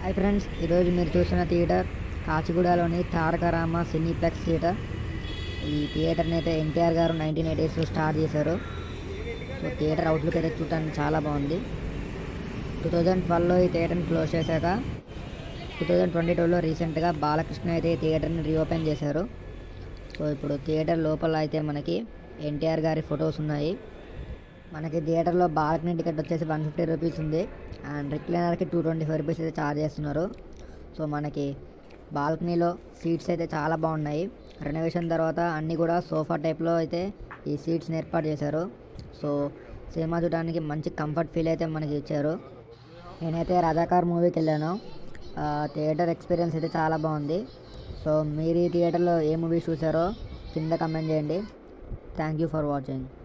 hi friends ఈరోజు మీరు చూస్తున్న థియేటర్ కాచిగూడలోని తారకరామ సినీప్లెక్స్ థియేటర్ ఈ థియేటర్ని అయితే ఎన్టీఆర్ గారు నైన్టీన్ ఎయిటీస్లో స్టార్ట్ చేశారు సో థియేటర్ అవుట్లుక్ అయితే చూడటానికి చాలా బాగుంది టూ థౌజండ్ ట్వెల్వ్లో ఈ థియేటర్ని క్లోజ్ చేశాక టూ థౌజండ్ ట్వంటీ టూలో రీసెంట్గా బాలకృష్ణ అయితే ఈ థియేటర్ని రీఓపెన్ చేశారు సో ఇప్పుడు థియేటర్ లోపల అయితే మనకి ఎన్టీఆర్ గారి ఫొటోస్ ఉన్నాయి మనకి థియేటర్లో బాల్కనీ టికెట్ వచ్చేసి వన్ ఫిఫ్టీ రూపీస్ ఉంది అండ్ రిక్లైనర్కి టూ ట్వంటీ ఫైవ్ రూపీస్ అయితే ఛార్జ్ చేస్తున్నారు సో మనకి బాల్కనీలో సీట్స్ అయితే చాలా బాగున్నాయి రెనోవేషన్ తర్వాత అన్నీ కూడా సోఫా టైప్లో అయితే ఈ సీట్స్ని ఏర్పాటు చేశారు సో సినిమా చూడడానికి మంచి కంఫర్ట్ ఫీల్ అయితే మనకి ఇచ్చారు నేనైతే రజాకార్ మూవీకి వెళ్ళాను ఆ, థియేటర్ ఎక్స్పీరియన్స్ అయితే చాలా బాగుంది సో మీరు ఈ థియేటర్లో ఏ మూవీ చూసారో కింద కమెంట్ చేయండి థ్యాంక్ యూ ఫర్ వాచింగ్